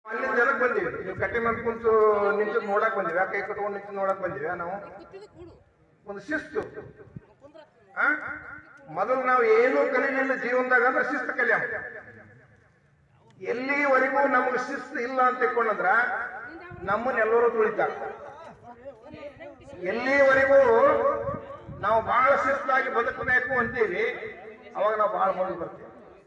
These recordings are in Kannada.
ಅಲ್ಲಿಂದ ಜನಕ್ಕೆ ಬಂದೀವಿ ನೀವು ಕಟ್ಟೆ ಮೇಲೆ ಕುಂತು ನಿಂತು ನೋಡಕ್ ಬಂದೀವಿ ಕೈ ಕಟ್ಕೊಂಡು ನಿಂತು ನೋಡಕ್ ಬಂದೀವಿ ನಾವು ಒಂದು ಶಿಸ್ತು ಆ? ಮೊದಲು ನಾವು ಏನೂ ಕಲಿಲಿಲ್ಲ ಜೀವನದಾಗ ಅಂದ್ರೆ ಶಿಸ್ತು ಕಲಿಯಮ್ಮ ಎಲ್ಲಿವರೆಗೂ ನಮಗೆ ಶಿಸ್ತು ಇಲ್ಲ ಅಂತ ತಿಳ್ಕೊಂಡ್ರ ನಮ್ಮನ್ನೆಲ್ಲರೂ ತುಳಿತಾರೆ ಎಲ್ಲಿವರೆಗೂ ನಾವು ಬಹಳ ಶಿಸ್ತಾಗಿ ಬದುಕಬೇಕು ಅಂತೀವಿ ಅವಾಗ ನಾವು ಬಹಳ ಮುಂದೆ ಬರ್ತೀವಿ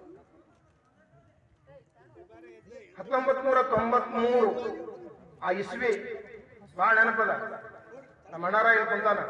ಹತ್ತೊಂಬತ್ ನೂರ ತೊಂಬತ್ಮೂರು ಆ ಇಸ್ವಿ ಬಹಳ ನೆನಪದ ನಮ್ಮ ಅಣ್ಣಾರ ಇಲ್ಲಿ ಬಂದಾನ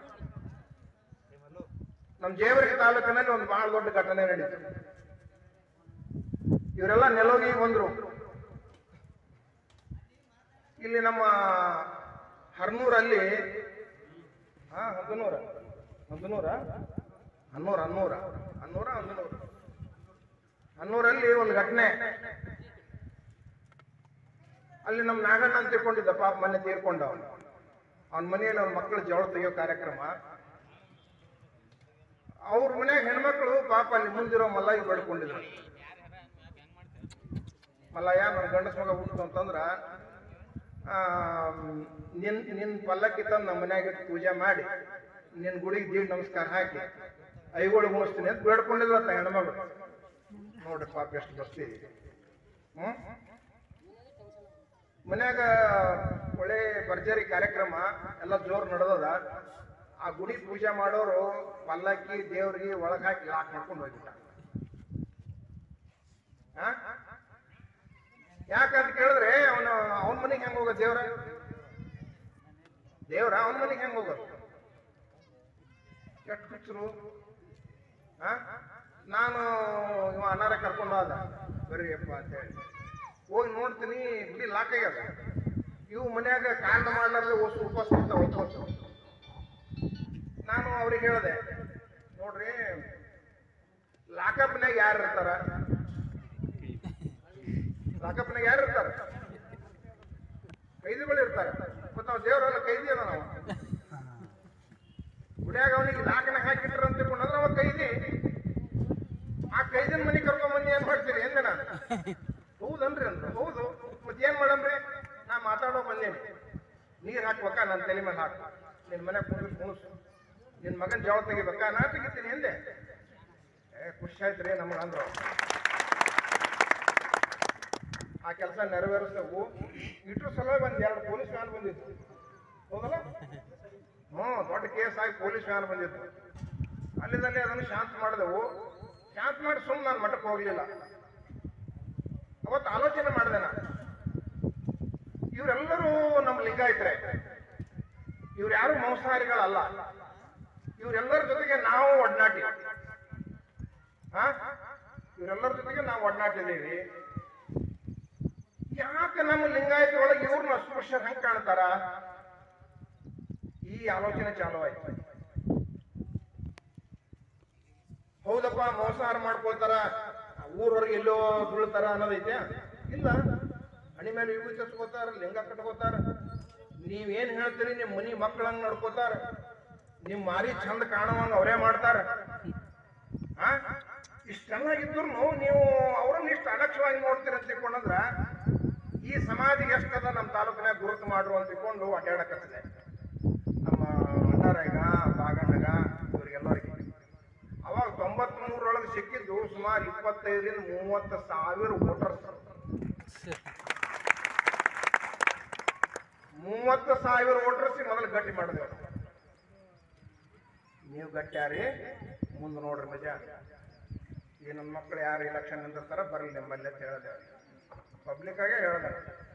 ನಮ್ಮ ಜೇವರ್ಗಿ ತಾಲೂಕಿನಲ್ಲಿ ಒಂದು ಬಹಳ ದೊಡ್ಡ ಘಟನೆ ನಡೀತು ಇವರೆಲ್ಲ ನೆಲೋಗಿ ಬಂದ್ರು ಇಲ್ಲಿ ನಮ್ಮ ಹರ್ನೂರಲ್ಲಿ ಹಾ ಹದಿನೂರ ಹದಿನೂರ ಹನ್ನೂರ ಹನ್ನೂರ ಹನ್ನೂರ ಹದಿನೂರ ಹನ್ನೂರಲ್ಲಿ ಒಂದು ಘಟನೆ ಅಲ್ಲಿ ನಮ್ಮ ನಾಗಣ್ಣ ಅಂತ ತಿಳ್ಕೊಂಡಿದ್ದ ಪಾಪ ಮನೆ ತೀರ್ಕೊಂಡ ಅವನು ಅವನ ಮನೆಯಲ್ಲಿ ಅವ್ನ ಮಕ್ಕಳು ಜವಳ ತೆಗಿಯೋ ಕಾರ್ಯಕ್ರಮ ಅವ್ರ ಮನ್ಯಾಗ ಹೆಣ್ಮಕ್ಳು ಪಾಪ ಅಲ್ಲಿ ಮುಂದಿರೋ ಮಲ್ಲಯ್ಯ ಬೇಡ್ಕೊಂಡಿದ್ರು ಮಲ್ಲಯ್ಯ ನನ್ನ ಗಂಡಸ ಮಗ ಹುಟ್ಟು ಅಂತಂದ್ರ ಆ, ನಿನ್ ನಿನ್ ಪಲ್ಲಕ್ಕಿ ತಂದು ನಮ್ಮ ಮನ್ಯಾಗ ಇಟ್ಟು ಪೂಜೆ ಮಾಡಿ ನಿನ್ ಗುಡಿಗೆ ದೀಡ್ ನಮಸ್ಕಾರ ಹಾಕಿ ಐಗೋಳು ಮುಗಿಸ್ತೀನಿ ಅಂತ ಬೇಡ್ಕೊಂಡಿದ್ರು ಅಂತ ಹೆಣ್ಮಗಳು ನೋಡ್ರಿ ಪಾಪ ಎಷ್ಟು ಬರ್ತೀವಿ ಹ್ಮ್ ಮನ್ಯಾಗ ಒಳ್ಳೆ ಭರ್ಜರಿ ಕಾರ್ಯಕ್ರಮ ಎಲ್ಲ ಜೋರ್ ನಡೆದದ ಆ ಗುಡಿ ಪೂಜೆ ಮಾಡೋರು ಪಲ್ಲಕ್ಕಿ ದೇವ್ರಿಗೆ ಒಳಗ್ ಹಾಕಿ ಲಾಕ್ ಮಾಡ್ಕೊಂಡು ಹೋಗ್ಬಿಟ್ಟ ಆ? ಯಾಕಂತ ಕೇಳಿದ್ರೆ ಅವನು ಅವನ ಮನೆಗೆ ಹೆಂಗ್ ಹೋಗೋದು ದೇವ್ರ ದೇವ್ರ ಅವನ ಮನೆಗೆ ಹೆಂಗ್ ಹೋಗೋದು ಕೆಟ್ಟ ಹುಚ್ಚರು ಆ? ನಾನು ಇವ ಅನಾರ ಕರ್ಕೊಂಡು ಹೋದ ಬರ್ರಿಯಪ್ಪ ಅಂತ ಹೇಳಿ ಹೋಗಿ ನೋಡ್ತೀನಿ ಗುಡಿ ಲಾಕ್ ಆಗ್ಯದ ಇವು ಮನ್ಯಾಗ ಕಾಂಡ ಮಾಡ್ಲಾರ್ದೆ ಓಸು ಉಪವಾಸ ಮಾಡ್ತಾವ ಒಪ್ಪೋಸು ನಾನು ಅವ್ರಿಗೆ ಹೇಳಿದೆ ನೋಡ್ರಿ ಲಾಕಪ್ನಾಗ ಯಾರು ಇರ್ತಾರ ಲಾಕಪ್ನಾಗ ಯಾರು ಇರ್ತಾರ ಕೈದಿಗಳು ಇರ್ತಾರೆ ಮತ್ತೆ ನಾವು ದೇವರೆಲ್ಲ ಕೈದಿ ಅದ ನಾವು ಗುಡಿಯಾಗ ಅವನಿಗೆ ಲಾಕನ ಹಾಕಿಟ್ರ ಅಂತ ತಿಳ್ಕೊಂಡ್ರೆ ಅವ ಕೈದಿ ಆ ಕೈದಿನ ಮನೆ ಕರ್ಕೊಂಡ್ ಬಂದು ಏನ್ ಮಾಡ್ತೀರಿ ಎಂದ ನಾನು ಹೌದನ್ರಿ ಅಂದ್ರು ಹೌದು ಮತ್ತೆ ಏನ್ ಮಾಡಮ್ರಿ ನಾ ಮಾತಾಡೋ ಬಂದೇನಿ ನೀರ್ ಹಾಕ್ಬೇಕಾ ನನ್ನ ತಲೆ ಮೇಲೆ ಹಾಕು ನಿನ್ ಮನೆ ಕುಣಿಸ್ ಕುಣಿಸು ನಿನ್ ಮಗನ್ ಜವಾಳ ತೆಗಿಬೇಕಾ ನಾ ತೆಗಿತೀನಿ ಎಂದೆ ಏ ಖುಷಿ ಆಯ್ತ್ರಿ ನಮಗ ಅಂದ್ರು ಆ ಕೆಲಸ ನೆರವೇರಿಸ್ದೆವು ಇಟ್ರು ಸಲುವಾಗಿ ಒಂದ್ ಎರಡು ಪೊಲೀಸ್ ವ್ಯಾನ್ ಬಂದಿತ್ತು ಹೌದಲ್ಲ ಹ್ಞೂ ದೊಡ್ಡ ಕೇಸ್ ಆಗಿ ಪೊಲೀಸ್ ವ್ಯಾನ್ ಬಂದಿತ್ತು ಅಲ್ಲಿಂದಲೇ ಅದನ್ನು ಶಾಂತ ಮಾಡಿದೆವು ಶಾಂತ ಮಾಡಿ ಸುಮ್ಮನೆ ನಾನು ಮಠಕ್ಕೆ ಹೋಗ್ಲಿಲ್ಲ ಅವತ್ತು ಆಲೋಚನೆ ಮಾಡಿದೆ ನಾನು ಇವರೆಲ್ಲರೂ ನಮ್ಮ ಲಿಂಗಾಯತರೆ ಇವ್ರು ಯಾರು ಮಾಂಸಾಹಾರಿಗಳಲ್ಲ ಇವರೆಲ್ಲರ ಜೊತೆಗೆ ನಾವು ಒಡನಾಟಿ ಹಾ ಇವರೆಲ್ಲರ ಜೊತೆಗೆ ನಾವು ಒಡನಾಟಿದ್ದೀವಿ ಯಾಕೆ ನಮ್ಮ ಲಿಂಗಾಯತ ಒಳಗೆ ಇವ್ರನ್ನ ಅಸ್ಪೃಶ್ಯ ಹೆಂಗ್ ಕಾಣ್ತಾರ ಈ ಆಲೋಚನೆ ಚಾಲು ಆಯ್ತು ಹೌದಪ್ಪ ಮಾಂಸಾಹಾರ ಮಾಡ್ಕೊಳ್ತಾರ ಊರವ್ರಿಗೆ ಎಲ್ಲೋ ಬೀಳ್ತಾರ ಅನ್ನೋದೈತೆ ಇಲ್ಲ ಹಣಿ ಮೇಲೆ ಇವು ಚಚ್ಕೋತಾರ ಲಿಂಗ ಕಟ್ಕೋತಾರ ನೀವೇನ್ ಹೇಳ್ತೀರಿ ನಿಮ್ ಮನಿ ಮಕ್ಕಳಂಗ್ ನಡ್ಕೋತಾರ ನಿಮ್ ಮಾರಿ ಚಂದ ಕಾಣುವಂಗ ಅವರೇ ಮಾಡ್ತಾರ ಆ ಇಷ್ಟೆಲ್ಲ ಇದ್ರು ನೀವು ಅವ್ರನ್ನ ಇಷ್ಟು ಅಲಕ್ಷ್ಯವಾಗಿ ನೋಡ್ತೀರ ಅಂತ ತಿಳ್ಕೊಂಡ್ರ ಈ ಸಮಾಧಿಗೆ ಎಷ್ಟದ ನಮ್ಮ ತಾಲೂಕಿನಾಗ ಗುರುತು ಮಾಡ್ರು ಅಂತ ತಿಳ್ಕೊಂಡು ಅಡ್ಡಾಡಕತ್ತದೆ ನಮ್ಮ ಅಣ್ಣಾರಾಗ ಬಾಗಣ್ಣಗ ಇವ್ರಿಗೆಲ್ಲರಿಗೆ ಅವಾಗ ತೊಂಬತ್ ಮೂರರೊಳಗೆ ಸಿಕ್ಕಿದ್ದು ಸುಮಾರು ಇಪ್ಪತ್ತೈದರಿಂದ ಮೂವತ್ತು ಸಾವಿರ ವೋಟರ್ಸ್ ಮೂವತ್ತು ಸಾವಿರ ವೋಟರ್ಸ್ ಮೊದಲು ಗಟ್ಟಿ ಮಾಡಿದೆವು ನೀವು ಗಟ್ಟ್ಯಾರಿ ಮುಂದೆ ನೋಡ್ರಿ ಮಜಾ ಈ ನನ್ನ ಮಕ್ಕಳು ಯಾರು ಎಲೆಕ್ಷನ್ ನಿಂತಿರ್ತಾರ ಬರಲಿ ನಿಮ್ಮಲ್ಲಿ ಅಂತ ಹೇಳಿದೆ ಪಬ್ಲಿಕ್ ಆಗೇ ಹೇಳಿದೆ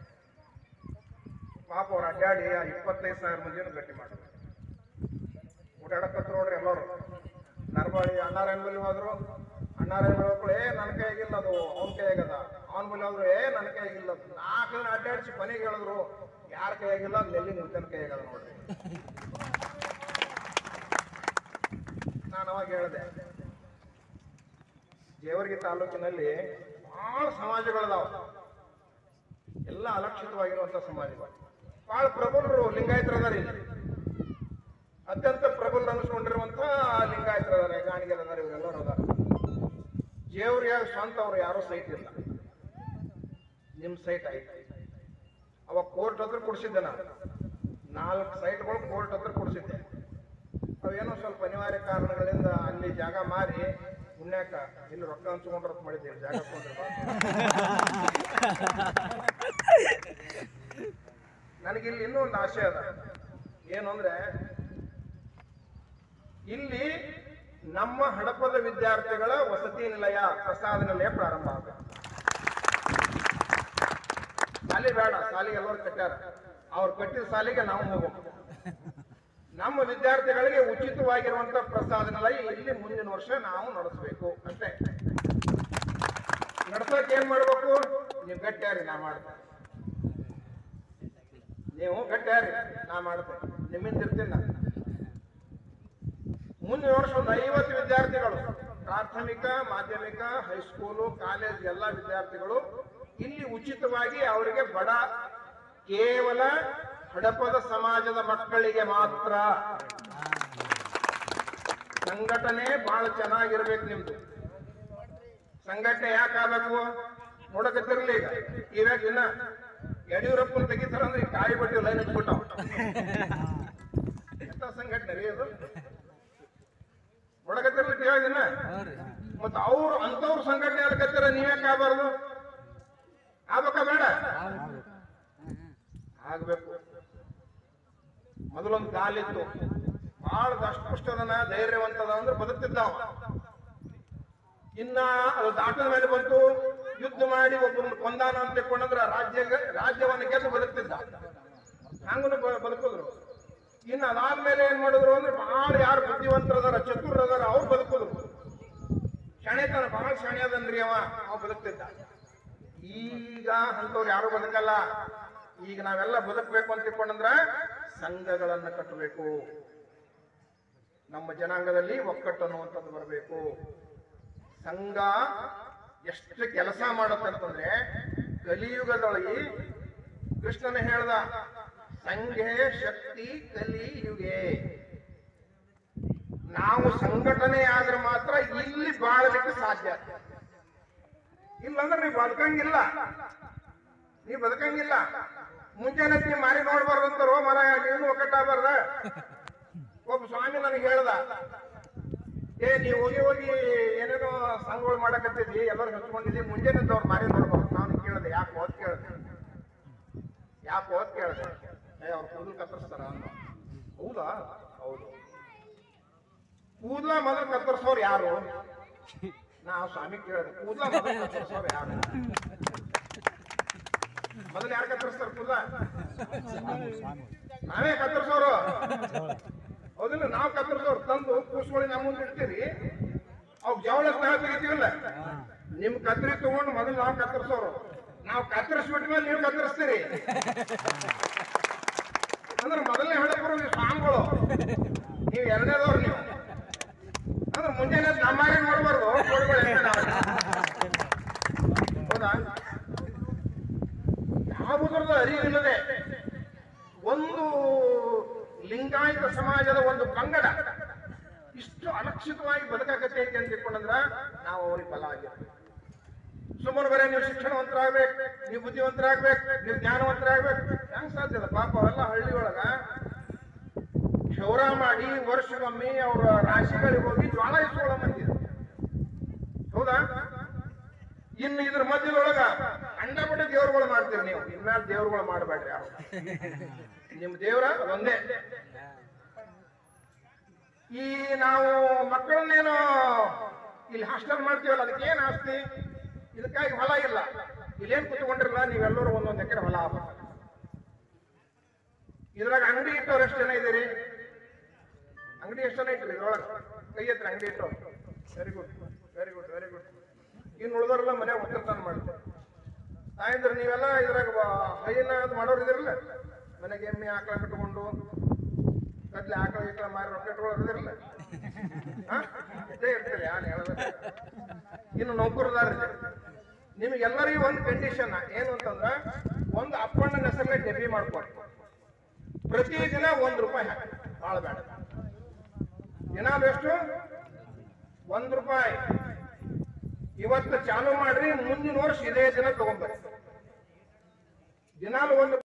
ಪಾಪ ಅವ್ರು ಅಡ್ಡಾಡಿ ಆ ಇಪ್ಪತ್ತೈದು ಸಾವಿರ ಮಂದಿನ ಗಟ್ಟಿ ಮಾಡಿದ್ರು ಓಡಾಡಕತ್ರ ನೋಡ್ರಿ ಎಲ್ಲರೂ ನರ್ಬಾಳಿ ಅಣ್ಣಾರಾಯಣ ಬಲ್ಲಿ ಹೋದ್ರು ಅಣ್ಣಾರಾಯಣ ಮಕ್ಕಳು ಏ ನನ್ನ ಕೈಯಾಗಿಲ್ಲ ಅದು ಅವನ ಕೈಯಾಗದ ಅವನ ಬಲ್ಲಿ ಹೋದ್ರು ಏ ನನ್ನ ಕೈಯಾಗಿಲ್ಲ ಅದು ನಾಲ್ಕು ಜನ ಅಡ್ಡಾಡಿಸಿ ಕೊನೆಗೆ ಹೇಳಿದ್ರು ಯಾರ ಕೈಯಾಗಿಲ್ಲ ಅದು ನೆಲ್ಲಿ ಮುದ್ದನ ಕೈಯಾಗದ ನೋಡ್ರಿ ನಾನು ಅವಾಗ ಹೇಳಿದೆ ಜೇವರ್ಗಿ ತಾಲೂಕಿನಲ್ಲಿ ಬಹಳ ಸಮಾಜಗಳದಾವ ಎಲ್ಲ ಅಲಕ್ಷಿತವಾಗಿರುವಂತ ಸಮಾಜಗಳು ಬಹಳ ಪ್ರಬಲರು ಲಿಂಗಾಯತರದಾರ ಇಲ್ಲಿ ಅತ್ಯಂತ ಪ್ರಬಲ ಅನಿಸ್ಕೊಂಡಿರುವಂತ ಲಿಂಗಾಯತರದಾರ ಗಾಣಿಗೆರದಾರ ಇವರೆಲ್ಲರೂ ಅದಾರ ಜೇವ್ರಿಯಾಗ ಸ್ವಂತ ಅವ್ರು ಯಾರೂ ಸಹಿತ ಇಲ್ಲ ನಿಮ್ ಸೈಟ್ ಆಯ್ತು ಅವಾಗ ಕೋರ್ಟ್ ಹತ್ರ ಕೊಡಿಸಿದ್ದೆ ನಾನು ನಾಲ್ಕು ಸೈಟ್ಗಳು ಕೋರ್ಟ್ ಹತ್ರ ಕೊಡಿಸಿದ್ದೆ ಅವೇನೋ ಸ್ವಲ್ಪ ಅನಿವಾರ್ಯ ಕಾರಣಗಳಿಂದ ಅಲ್ಲಿ ಜಾಗ ಮಾರಿ ಪುಣ್ಯಾಕ ಇಲ್ಲಿ ರೊಕ್ಕ ಹಂಚ್ಕೊಂಡ್ರತ್ ಮಾಡಿದ್ದೀವಿ ಜಾಗ ಕೊಂಡ್ರೆ ಬಾ. ನನಗಿಲ್ಲಿ ಇನ್ನೂ ಒಂದು ಆಸೆ ಅದ ಏನು ಅಂದ್ರೆ ಇಲ್ಲಿ ನಮ್ಮ ಹಡಪದ ವಿದ್ಯಾರ್ಥಿಗಳ ವಸತಿ ನಿಲಯ ಪ್ರಸಾದ ನಿಲಯ ಪ್ರಾರಂಭ ಆಗಬೇಕು ಶಾಲೆ ಬೇಡ ಶಾಲೆಗೆ ಎಲ್ಲರೂ ಕಟ್ಟಾರ ಅವ್ರು ಕಟ್ಟಿದ ಶಾಲೆಗೆ ನಾವು ಹೋಗ್ಬೇಕು ನಮ್ಮ ವಿದ್ಯಾರ್ಥಿಗಳಿಗೆ ಉಚಿತವಾಗಿರುವಂತ ಪ್ರಸಾದ ನಿಲಯ ಇಲ್ಲಿ ಮುಂದಿನ ವರ್ಷ ನಾವು ನಡೆಸಬೇಕು ಅಷ್ಟೇ ನಡ್ಸಕ್ ಏನ್ ಮಾಡ್ಬೇಕು ನೀವು ಗಟ್ಟಿಯಾರಿ ನಾ ಮಾಡ್ತೇನೆ ನೀವು ಗಟ್ಟಿಯಾರಿ ನಾ ಮಾಡ್ತೇನೆ ನಿಮ್ಮಿಂದ ಇರ್ತೀನಿ ನಾನು ಮುಂದಿನ ವರ್ಷ ಒಂದು ಐವತ್ತು ವಿದ್ಯಾರ್ಥಿಗಳು ಪ್ರಾಥಮಿಕ ಮಾಧ್ಯಮಿಕ ಹೈಸ್ಕೂಲು ಕಾಲೇಜ್ ಎಲ್ಲ ವಿದ್ಯಾರ್ಥಿಗಳು ಇಲ್ಲಿ ಉಚಿತವಾಗಿ ಅವರಿಗೆ ಬಡ ಕೇವಲ ಹಡಪದ ಸಮಾಜದ ಮಕ್ಕಳಿಗೆ ಮಾತ್ರ ಸಂಘಟನೆ ಬಹಳ ಚೆನ್ನಾಗಿರ್ಬೇಕು ನಿಮ್ದು ಸಂಘಟನೆ ಯಾಕಾಗಬೇಕು ನೋಡಕತ್ತಿರ್ಲಿ ಈಗ ಇವಾಗ ಇನ್ನ ಯಡಿಯೂರಪ್ಪನ ತೆಗಿತಾರ ಅಂದ್ರೆ ಈ ಕಾಯಿ ಬಟ್ಟಿ ಲೈನ್ ಇಟ್ಬಿಟ್ಟಾವ ಎಂತ ಸಂಘಟನೆ ರೀ ಅದು ನೋಡಕತ್ತಿರ್ಲಿ ಇವಾಗ ಇನ್ನ ಮತ್ತ ಅವ್ರು ಅಂತವ್ರು ಸಂಘಟನೆ ಆಗಕತ್ತೀರ ನೀವ್ಯಾಕೆ ಆಗಬಾರ್ದು ಆಗ್ಬೇಕಾ ಬೇಡ ಆಗ್ಬೇಕು ಮೊದಲೊಂದು ಕಾಲಿತ್ತು ಬಹಳ ಅಸ್ಪಷ್ಟದನ ಧೈರ್ಯವಂತದ ಅಂದ್ರೆ ಬದುಕ್ತಿದ್ದ ಅವ ಇನ್ನ ಅದು ದಾಟದ ಮೇಲೆ ಬಂತು ಯುದ್ಧ ಮಾಡಿ ಒಬ್ಬರನ್ನ ಕೊಂದಾನ ಅಂತ ತಿಳ್ಕೊಂಡ್ರ ರಾಜ್ಯ ರಾಜ್ಯವನ್ನು ಗೆದ್ದು ಬದುಕ್ತಿದ್ದ ಹಂಗನು ಬದುಕಿದ್ರು ಇನ್ನು ಅದಾದ್ಮೇಲೆ ಏನ್ ಮಾಡಿದ್ರು ಅಂದ್ರೆ ಬಹಳ ಯಾರು ಬುದ್ಧಿವಂತರದಾರ ಚತುರದಾರ ಅವ್ರು ಬದುಕಿದ್ರು ಶಣೆತನ ಬಹಳ ಶಣೆ ಅದನ್ರಿ ಅವ ಅವ ಬದುಕ್ತಿದ್ದ ಈಗ ಅಂತವ್ರು ಯಾರು ಬದುಕಲ್ಲ ಈಗ ನಾವೆಲ್ಲ ಬದುಕಬೇಕು ಅಂತ ತಿಳ್ಕೊಂಡ್ರ ಸಂಘಗಳನ್ನ ಕಟ್ಟಬೇಕು ನಮ್ಮ ಜನಾಂಗದಲ್ಲಿ ಒಕ್ಕಟ್ಟು ಅನ್ನುವಂಥದ್ದು ಬರಬೇಕು ಸಂಘ ಎಷ್ಟು ಕೆಲಸ ಮಾಡುತ್ತೆ ಅಂತಂದ್ರೆ ಕಲಿಯುಗದೊಳಗೆ ಕೃಷ್ಣನ ಹೇಳ್ದ ಸಂಘೆ ಶಕ್ತಿ ಕಲಿಯುಗೆ ನಾವು ಸಂಘಟನೆ ಆದ್ರೆ ಮಾತ್ರ ಇಲ್ಲಿ ಬಾಳಲಿಕ್ಕೆ ಸಾಧ್ಯ ಇಲ್ಲಂದ್ರೆ ನೀವು ಬದುಕಂಗಿಲ್ಲ ನೀವು ಬದುಕಂಗಿಲ್ಲ ಮುಂಜಾನೆ ನೀವು ಮಾರಿ ನೋಡ್ಬಾರ್ದು ಅಂತಾರೋ ಮರ ನೀನು ಒಕ್ಕಟ್ಟಾಗಬಾರ್ದ ಒಬ್ಬ ಸ್ವಾಮಿ ನನಗೆ ಹೇಳ್ದ ಏ ನೀವು ಹೋಗಿ ಹೋಗಿ ಏನೇನೋ ಸಂಘಗಳು ಮಾಡಕತ್ತಿದ್ವಿ ಎಲ್ಲರೂ ಹಚ್ಕೊಂಡಿದ್ವಿ ಮುಂಜಾನೆ ಅವ್ರು ಮಾರಿ ನೋಡ್ಬಾರ್ದು ನಾನು ಕೇಳಿದೆ ಯಾಕೆ ಹೋದ್ ಕೇಳಿದೆ ಯಾಕೆ ಹೋದ್ ಕೇಳಿದೆ ಏ ಅವ್ರು ಕೂದಲು ಕತ್ತರಿಸ್ತಾರ ಅಂತ ಹೌದಾ ಹೌದು ಕೂದಲ ಮೊದಲು ಕತ್ತರಿಸೋರು ಯಾರು ನಾವು ಸ್ವಾಮಿ ಕೇಳಿದೆ ಕೂದಲ ಮೊದಲು ಕತ್ತರಿಸೋರು ಯಾರು ಮೊದಲು ಯಾರು ಕತ್ತರಿಸ್ತಾರ ಕೂದಲ ನಾವೇ ಕತ್ತರಿಸೋರು ಹೌದಿಲ್ಲ ನಾವು ಕತ್ತರಿಸೋರು ತಂದು ಕೂಸ್ಕೊಳ್ಳಿ ನಮ್ಮ ಮುಂದೆ ಇಡ್ತೀರಿ ಅವ್ ಜವಳ ಸ್ಥಳ ತೆಗಿತೀವಲ್ಲ ನಿಮ್ ಕತ್ತರಿ ತಗೊಂಡು ಮೊದಲು ನಾವು ಕತ್ತರಿಸೋರು ನಾವು ಕತ್ತರಿಸ್ಬಿಟ್ಟ ಮೇಲೆ ನೀವು ಕತ್ತರಿಸ್ತೀರಿ ಅಂದ್ರೆ ಮೊದಲನೇ ಹೊಡೆಪರು ನೀವು ಸ್ವಾಮಿಗಳು ನೀವು ಎರಡನೇದವ್ರು ನೀವು ಅಂದ್ರೆ ಮುಂಜಾನೆ ನಮ್ಮಾರಿ ನೋಡ್ಬಾರ್ದು ಕೋಡಿಗಳು ಹೆಂಗೆ ನಾವು. ಹೌದಾ ಯಾವುದರದ ಅರಿವಿಲ್ಲದೆ ಒಂದು ಲಿಂಗಾಯತ ಸಮಾಜದ ಒಂದು ಪಂಗಡ ಇಷ್ಟು ಅಲಕ್ಷಿತವಾಗಿ ಬದುಕಾಗತ್ತೆ ಅಂತ ತಿಳ್ಕೊಂಡ್ರ ನಾವು ಅವ್ರಿಗೆ ಬಲ ಆಗಿರ್ಬೇಕು ಸುಮ್ಮನೆ ಬರೀ ನೀವು ಶಿಕ್ಷಣವಂತರಾಗ್ಬೇಕು ನೀವು ಬುದ್ಧಿವಂತರಾಗ್ಬೇಕು ನೀವು ಜ್ಞಾನವಂತರಾಗ್ಬೇಕು ಹೆಂಗ್ ಸಾಧ್ಯದ ಪಾಪ ಅವೆಲ್ಲ ಹಳ್ಳಿ ಒಳಗ ಕ್ಷೌರ ಮಾಡಿ ವರ್ಷಗೊಮ್ಮೆ ಅವರ ರಾಶಿಗಳಿಗೆ ಹೋಗಿ ಜ್ವಾಳ ಇಸ್ಕೊಳ್ಳೋ ಮಂದಿ ಇದೆ. ಹೌದಾ ಇನ್ನು ಇದ್ರ ಮಧ್ಯದೊಳಗ ಅಂಡಪಟ್ಟ ದೇವ್ರುಗಳು ಮಾಡ್ತೀರಿ ನೀವು ಇನ್ಮೇಲೆ ದೇವ್ರುಗಳು ಮಾಡಬೇಡ್ರಿ ಯಾರು ನಿಮ್ ದೇವ್ರ ಒಂದೇ ಈ ನಾವು ಮಕ್ಕಳನ್ನೇನು ಇಲ್ಲಿ ಹಾಸ್ಟೆಲ್ ಮಾಡ್ತೀವಲ್ಲ ಅದಕ್ಕೆ ಏನ್ ಆಸ್ತಿ ಇದಕ್ಕಾಗಿ ಹೊಲ ಇಲ್ಲ ಇಲ್ಲೇನ್ ಕುತ್ಕೊಂಡಿರಲ್ಲ ನೀವೆಲ್ಲರೂ ಒಂದೊಂದು ಎಕರೆ ಹೊಲ ಆಗ್ಬೇಕು ಇದ್ರಾಗ ಅಂಗಡಿ ಇಟ್ಟವ್ರು ಎಷ್ಟು ಜನ ಇದೀರಿ ಅಂಗಡಿ ಎಷ್ಟು ಜನ ಇಟ್ರಿ ಇದ್ರೊಳಗೆ ಕೈ ಹತ್ರ ಅಂಗಡಿ ಇಟ್ಟವ್ರು very good very good very good ಇನ್ನು ಉಳಿದವರೆಲ್ಲ ಮನೆ ಒಕ್ಕಲ್ತನ ಮಾಡ್ತಾರೆ ತಾಯಂದ್ರೆ ನೀವೆಲ್ಲ ಇದ್ರಾಗ ವ- ಹೈನ ಅದು ಮಾಡೋರು ಇದಿರಲ್ಲ ಮನೆಗೆ ಎಮ್ಮೆ ಆಕಳ ಕಟ್ಕೊಂಡು ಕದ್ಲೆ ಆಕಳ ಈಕಳ ಮಾರಿ ರೊಕ್ಕ ಇಟ್ಕೊಳ್ಳೋರು ಇದಿರಲ್ಲ ಹಾ ಇದ್ದೇ ಇರ್ತೀರಿ ಯಾರು ಹೇಳಬೇಕು ಇನ್ನು ನೌಕರದಾರ ನಿಮಗೆಲ್ಲರಿಗೂ ಒಂದು ಕಂಡೀಷನ್ ಏನು ಅಂತಂದ್ರ ಒಂದು ಅಪ್ಪಣ್ಣನ ಹೆಸರಲ್ಲೇ ಡೆಬಿ ಮಾಡ್ಕೊಡಿ ಪ್ರತಿದಿನ ಒಂದ್ ರೂಪಾಯಿ ಹಾಕಿ ಭಾಳ ಬೇಡ ದಿನ ಎಷ್ಟು ಒಂದ್ ರೂಪಾಯಿ ಇವತ್ತು ಚಾಲು ಮಾಡ್ರಿ ಮುಂದಿನ ವರ್ಷ ಇದೇ ದಿನ ತಗೊಂಡ್ಬರ್ರಿ ದಿನಾಲು ಒಂದು